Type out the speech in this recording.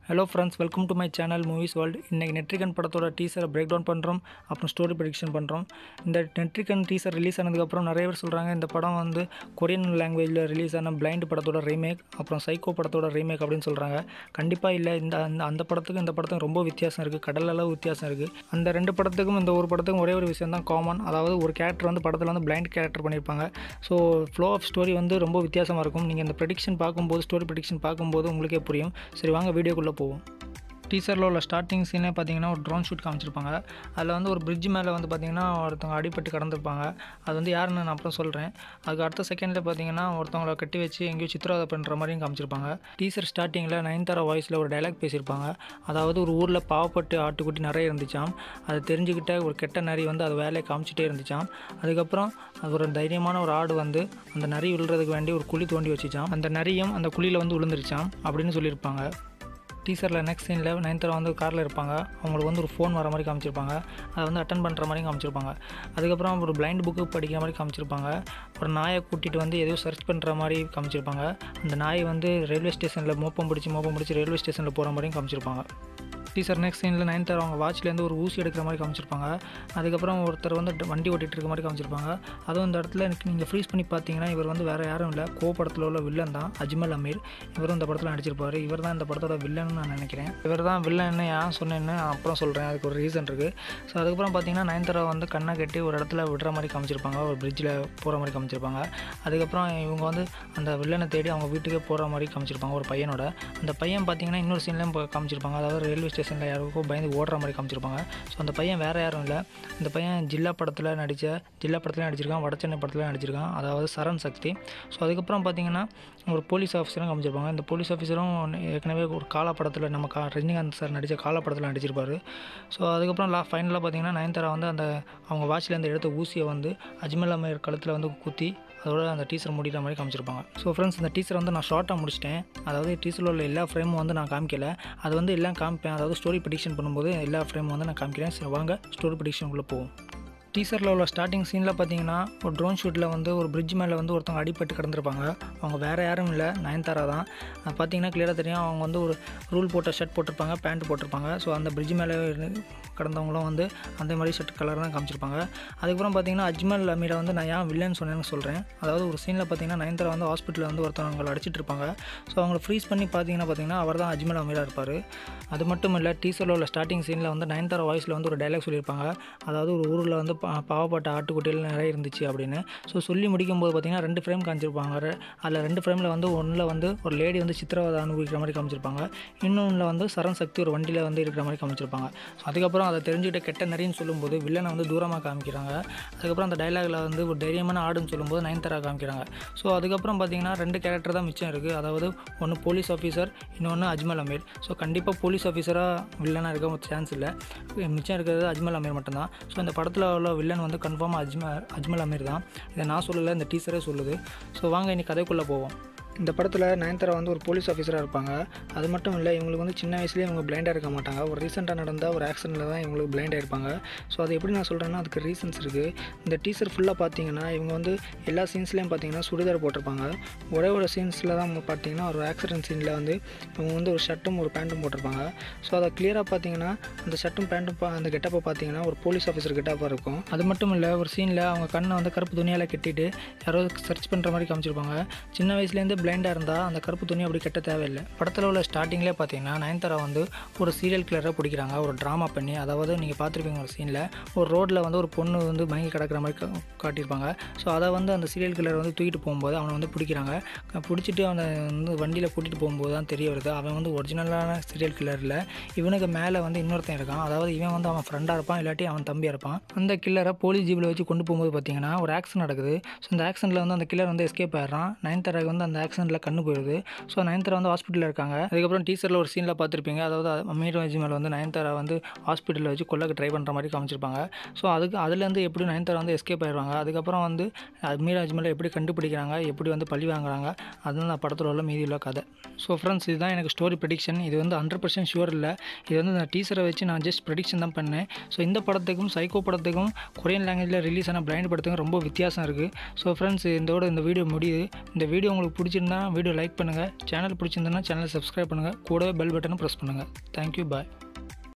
hello friends welcome to my channel movies world இன்றைக்கி நெட்ரிகன் படத்தோட டீசரை break down பண்ணுறோம் அப்புறம் ஸ்டோரி ப்ரெடிக்ஷன் பண்ணுறோம் இந்த நெட்ரிகன் டீசர் ரிலீஸ் ஆனதுக்கப்புறம் நிறைய பேர் சொல்கிறாங்க இந்த படம் வந்து கொரியன் லாங்குவேஜில் ரிலீஸ் ஆன பிளைண்ட் படத்தோட ரீமேக் அப்புறம் சைக்கோ படத்தோட ரீமேக் அப்படின்னு சொல்கிறாங்க கண்டிப்பாக இல்லை இந்த அந்த அந்த படத்துக்கும் இந்த படத்துக்கும் ரொம்ப வித்தியாசம் இருக்குது கடல் அளவு வித்தியாசம் இருக்குது அந்த ரெண்டு படத்துக்கும் இந்த ஒரு படத்துக்கும் ஒரே ஒரு விஷயம் தான் காமன் அதாவது ஒரு கேரக்டர் வந்து படத்தில் வந்து பிளைண்ட் கேரக்டர் பண்ணியிருப்பாங்க ஸோ ஃப்ளோ ஆஃப் ஸ்டோரி வந்து ரொம்ப வித்தியாசமாக இருக்கும் நீங்கள் இந்த ப்ரெடிக்ஷன் பார்க்கும்போது ஸ்டோரி ப்ரெடிக்ஷன் பார்க்கும்போது உங்களுக்கே புரியும் சரி வாங்க வீடியோக்குள்ளே போவோம் டீசரில் உள்ள ஸ்டார்டிங் சீனே பார்த்தீங்கன்னா ஒரு ட்ரோன் ஷூட் காமிச்சிருப்பாங்க அதில் வந்து ஒரு பிரிட்ஜ் மேலே வந்து பார்த்தீங்கன்னா ஒருத்தவங்க அடிபட்டு கடந்திருப்பாங்க அது வந்து யாருன்னு நான் அப்புறம் சொல்கிறேன் அதுக்கு அடுத்த செகண்டில் பார்த்தீங்கன்னா ஒருத்தவங்கள கட்டி வச்சு எங்கேயோ சித்திரவதை பண்ணுற மாதிரியும் காமிச்சிருப்பாங்க டீசர் ஸ்டார்டிங்கில் நயன்தாரா வாய்ஸில் ஒரு டைலாக் பேசியிருப்பாங்க அதாவது ஒரு ஊரில் பாவப்பட்டு ஆட்டுக்குட்டி நிறைய இருந்துச்சாம் அது தெரிஞ்சுக்கிட்ட ஒரு கெட்ட நரி வந்து அது வேலையை காமிச்சிட்டே இருந்துச்சாம் அதுக்கப்புறம் அது ஒரு தைரியமான ஒரு ஆடு வந்து அந்த நரி விழுறதுக்கு வேண்டி ஒரு குழி தோண்டி வச்சுச்சாம் அந்த நரியும் அந்த குழியில் வந்து விழுந்துருச்சாம் அப்படின்னு சொல்லியிருப்பாங்க டீசரில் நெக்ஸ்ட் சீனில் நைன்த்தரை வந்து காரில் இருப்பாங்க அவங்களுக்கு வந்து ஒரு ஃபோன் வர மாதிரி காமிச்சிருப்பாங்க அதை வந்து அட்டன் பண்ணுற மாதிரி காமிச்சிருப்பாங்க அதுக்கப்புறம் ஒரு பிளைண்ட் புக்கு படிக்கிற மாதிரி காமிச்சிருப்பாங்க ஒரு நாயை கூட்டிகிட்டு வந்து எதையோ சர்ச் பண்ணுற மாதிரி காமிச்சிருப்பாங்க அந்த நாய் வந்து ரயில்வே ஸ்டேஷனில் மோப்பம் பிடிச்சி மோப்பம் பிடிச்சி ரயில்வே ஸ்டேஷனில் போகிற மாதிரியும் காமிச்சிருப்பாங்க டீசர் நெக்ஸ்ட் சீனில் நைன்த்தர் அவங்க வாட்ச்லேருந்து ஒரு ஊசி எடுக்கிற மாதிரி காமிச்சிருப்பாங்க அதுக்கப்புறம் ஒருத்தர் வந்து வண்டி ஓட்டிகிட்டு இருக்க மாதிரி காமிச்சிருப்பாங்க அதுவும் இந்த இடத்துல எனக்கு நீங்கள் ஃப்ரீஸ் பண்ணி பார்த்தீங்கன்னா இவர் வந்து வேறு யாரும் இல்லை கோ படத்தில் உள்ள வில்லன் தான் அஜ்மல் அமீர் இவரும் இந்த படத்தில் நடிச்சிருப்பார் இவர் தான் இந்த படத்தோட வில்லன்னு நான் நினைக்கிறேன் இவர் தான் வில்லன்னு ஏன் சொன்னேன்னு நான் அப்புறம் சொல்கிறேன் அதுக்கு ஒரு ரீசன் இருக்குது ஸோ அதுக்கப்புறம் பார்த்தீங்கன்னா நயன்தாரா வந்து கண்ணை கட்டி ஒரு இடத்துல விடுற மாதிரி காமிச்சிருப்பாங்க ஒரு பிரிட்ஜில் போகிற மாதிரி காமிச்சிருப்பாங்க அதுக்கப்புறம் இவங்க வந்து அந்த வில்லனை தேடி அவங்க வீட்டுக்கே போகிற மாதிரி காமிச்சிருப்பாங்க ஒரு பையனோட அந்த பையன் பார்த்தீங்கன்னா இன்னொரு சீன்லேயும் காமிச்சிருப்பாங்க அதாவது ரயில்வே ஸ்டேஷனில் யாருக்கும் பயந்து ஓடுற மாதிரி காமிச்சிருப்பாங்க ஸோ அந்த பையன் வேறு யாரும் இல்லை இந்த பையன் ஜில்லா படத்தில் நடித்த ஜில்லா படத்தில் நடிச்சிருக்கான் வடச்சென்னை படத்தில் நடிச்சிருக்கான் அதாவது சரண் சக்தி ஸோ அதுக்கப்புறம் பார்த்தீங்கன்னா ஒரு போலீஸ் ஆஃபீஸரும் காமிச்சிருப்பாங்க இந்த போலீஸ் ஆஃபீஸரும் ஏற்கனவே ஒரு காலா படத்தில் நம்ம கா ரஜினிகாந்த் சார் நடித்த காலா படத்தில் நடிச்சிருப்பார் ஸோ அதுக்கப்புறம் லா ஃபைனலாக பார்த்தீங்கன்னா நயன்தாரா வந்து அந்த அவங்க வாட்ச்லேருந்து எடுத்த ஊசியை வந்து அஜ்மல் அமீர் கழுத்தில் வந்து குத்தி அதோட அந்த டீசர் முடிகிற மாதிரி காமிச்சிருப்பாங்க ஸோ ஃப்ரெண்ட்ஸ் இந்த டீசர் வந்து நான் ஷார்ட்டாக முடிச்சிட்டேன் அதாவது டீசரில் உள்ள எல்லா ஃப்ரேமும் வந்து நான் காமிக்கல அது வந்து எல்லாம் காமிப்பேன் அதாவது ஸ்டோரி ப்ரிடிக்ஷன் பண்ணும்போது எல்லா ஃப்ரேமும் வந்து நான் காமிக்கிறேன் சரி வாங்க ஸ்டோரி ப்ரிடிக்ஷனுக்குள்ளே போவோம் டீசரில் உள்ள ஸ்டார்டிங் சீனில் பார்த்தீங்கன்னா ஒரு ட்ரோன் ஷூட்டில் வந்து ஒரு பிரிட்ஜ் மேலே வந்து ஒருத்தவங்க அடிபட்டு கிடந்திருப்பாங்க அவங்க வேறு யாரும் இல்லை நயன்தாரா தான் அது பார்த்தீங்கன்னா கிளியராக தெரியும் அவங்க வந்து ஒரு ரூல் போட்ட ஷர்ட் போட்டிருப்பாங்க பேண்ட் போட்டிருப்பாங்க ஸோ அந்த பிரிட்ஜ் மேலே கிடந்தவங்களும் வந்து அந்த மாதிரி ஷர்ட் கலர் தான் காமிச்சிருப்பாங்க அதுக்கப்புறம் பார்த்தீங்கன்னா அஜ்மல் அமீரை வந்து நான் ஏன் வில்லன்னு சொன்னேன்னு சொல்கிறேன் அதாவது ஒரு சீனில் பார்த்தீங்கன்னா நயன்தாரா வந்து ஹாஸ்பிட்டலில் வந்து ஒருத்தவங்களை அடிச்சிட்டு இருப்பாங்க ஸோ அவங்கள ஃப்ரீஸ் பண்ணி பார்த்தீங்கன்னா பார்த்தீங்கன்னா அவர் தான் அஜ்மல் அமீராக இருப்பார் அது மட்டும் இல்லை டீசரில் உள்ள ஸ்டார்டிங் சீனில் வந்து நயன்தாரா வாய்ஸில் வந்து ஒரு டைலாக் சொல்லியிருப்பாங்க அதாவது ஒரு ஊரில் வந்து பா பாவப்பட்ட ஆட்டுக்குட்டிகள் நிறைய இருந்துச்சு அப்படின்னு ஸோ சொல்லி முடிக்கும்போது பார்த்தீங்கன்னா ரெண்டு ஃப்ரேம் காமிச்சிருப்பாங்க அதில் ரெண்டு ஃப்ரேமில் வந்து ஒன்றில் வந்து ஒரு லேடி வந்து சித்திரவதை அனுபவிக்கிற மாதிரி காமிச்சிருப்பாங்க இன்னொன்றில் வந்து சரண் சக்தி ஒரு வண்டியில் வந்து இருக்கிற மாதிரி காமிச்சிருப்பாங்க ஸோ அதுக்கப்புறம் அதை தெரிஞ்சுக்கிட்ட கெட்ட நரின்னு சொல்லும்போது வில்லனை வந்து தூரமாக காமிக்கிறாங்க அதுக்கப்புறம் அந்த டைலாகில் வந்து ஒரு தைரியமான ஆடுன்னு சொல்லும்போது நயன்தாரா காமிக்கிறாங்க ஸோ அதுக்கப்புறம் பார்த்தீங்கன்னா ரெண்டு கேரக்டர் தான் மிச்சம் இருக்குது அதாவது ஒன்று போலீஸ் ஆஃபீஸர் இன்னொன்று அஜ்மல் அமீர் ஸோ கண்டிப்பாக போலீஸ் ஆஃபீஸராக வில்லனாக இருக்க சான்ஸ் இல்லை மிச்சம் இருக்கிறது அஜ்மல் அமீர் மட்டும்தான் ஸோ இந்த படத்தில் உள்ள வில்லன் வந்து கன்ஃபார்மாக அஜ்மல் அஜ்மல் அமீர் தான் இதை நான் சொல்லலை இந்த டீச்சரே சொல்லுது ஸோ வாங்க இன்னைக்கு கதைக்குள்ளே போவோம் இந்த படத்தில் நயன்தாரா வந்து ஒரு போலீஸ் ஆஃபீஸராக இருப்பாங்க அது மட்டும் இல்லை இவங்களுக்கு வந்து சின்ன வயசுலேயே இவங்க பிளைண்டாக இருக்க மாட்டாங்க ஒரு ரீசெண்டாக நடந்த ஒரு ஆக்சிடெண்ட்டில் தான் இவங்களுக்கு பிளைண்டாக இருப்பாங்க ஸோ அது எப்படி நான் சொல்கிறேன்னா அதுக்கு ரீசன்ஸ் இருக்குது இந்த டீசர் ஃபுல்லாக பார்த்தீங்கன்னா இவங்க வந்து எல்லா சீன்ஸ்லேயும் பார்த்தீங்கன்னா சுடிதார் போட்டிருப்பாங்க ஒரே ஒரு சீன்ஸில் தான் பார்த்தீங்கன்னா ஒரு ஆக்சிடென்ட் சீனில் வந்து இவங்க வந்து ஒரு ஷர்ட்டும் ஒரு பேண்ட்டும் போட்டிருப்பாங்க ஸோ அதை கிளியராக பார்த்தீங்கன்னா அந்த ஷர்ட்டும் பேண்ட்டும் பா அந்த கெட்டப்பை பார்த்தீங்கன்னா ஒரு போலீஸ் ஆஃபீஸர் கெட்டப்பாக இருக்கும் அது மட்டும் இல்லை ஒரு சீனில் அவங்க கண்ணை வந்து கருப்பு துணியால் கட்டிட்டு யாரோ சர்ச் பண்ணுற மாதிரி காமிச்சிருப்பாங்க சின்ன வயசுலேருந்து பிளைண்டாக இருந்தால் அந்த கருப்பு துணி அப்படி கட்ட தேவையில்லை படத்தில் உள்ள ஸ்டார்டிங்லேயே பார்த்தீங்கன்னா நயன்தாரா வந்து ஒரு சீரியல் கிளரை பிடிக்கிறாங்க ஒரு ட்ராமா பண்ணி அதாவது நீங்கள் பார்த்துருப்பீங்க ஒரு சீனில் ஒரு ரோட்டில் வந்து ஒரு பொண்ணு வந்து மயங்கி கிடக்கிற மாதிரி கா- காட்டியிருப்பாங்க ஸோ அதை வந்து அந்த சீரியல் கிளர் வந்து தூக்கிட்டு போகும்போது அவனை வந்து பிடிக்கிறாங்க க- பிடிச்சிட்டு அவனை வந்து வண்டியில் கூட்டிகிட்டு போகும்போது தான் தெரிய வருது அவன் வந்து ஒரிஜினலான சீரியல் கில்லரில் இவனுக்கு மேலே வந்து இன்னொருத்தன் இருக்கான் அதாவது இவன் வந்து அவன் ஃப்ரெண்டாக இருப்பான் இல்லாட்டி அவன் தம்பியாக இருப்பான் அந்த கில்லரை போலீஸ் ஜீப்பில் வச்சு கொண்டு போகும்போது பார்த்தீங்கன்னா ஒரு ஆக்சிடென்ட் நடக்குது ஸோ இந்த ஆக்சிடென்ட்டில் வந்து அந்த கில்லர் வந்து எஸ்கேப் ஆயிடுறான் நயன்தாராக்கு வந்து அந்த ஆக்சிடென்ட்டில் கண்ணு போயிடுது ஸோ நயன்தாரா வந்து ஹாஸ்பிட்டலில் இருக்காங்க அதுக்கப்புறம் டீசரில் ஒரு சீனில் பார்த்துருப்பீங்க அதாவது அமீர் மேலே வந்து நயன்தாரா வந்து ஹாஸ்பிட்டலில் வச்சு கொல்லக்கு ட்ரை பண்ணுற மாதிரி காமிச்சிருப்பாங்க ஸோ அதுக்கு அதுலேருந்து எப்படி நயன்தாரா வந்து எஸ்கேப் ஆயிடுவாங்க அதுக்கப்புறம் வந்து அமீர் அஜ்மலை எப்படி கண்டுபிடிக்கிறாங்க எப்படி வந்து பழி வாங்குறாங்க அதுதான் அந்த படத்தில் உள்ள மீதி உள்ள கதை ஸோ ஃப்ரெண்ட்ஸ் இதுதான் எனக்கு ஸ்டோரி ப்ரெடிக்ஷன் இது வந்து ஹண்ட்ரட் பர்சன்ட் ஷுவர் இல்லை இது வந்து நான் டீசரை வச்சு நான் ஜஸ்ட் ப்ரெடிக்ஷன் தான் பண்ணேன் ஸோ இந்த படத்துக்கும் சைக்கோ படத்துக்கும் கொரியன் லாங்குவேஜில் ரிலீஸ் ஆன பிளைண்ட் படத்துக்கும் ரொம்ப வித்தியாசம் இருக்குது ஸோ ஃப்ரெண்ட்ஸ் இதோட இந்த வீடியோ முடியுது இந்த வீடியோ உங்களுக்கு பிடிச்சிருந்தா பிடிச்சிருந்தா வீடியோ லைக் பண்ணுங்கள் சேனல் பிடிச்சிருந்தனா சேனலை சப்ஸ்கிரைப் பண்ணுங்கள் கூடவே பெல் பட்டனும் ப்ரெஸ் பண்ணுங்கள் தேங்க்யூ பாய்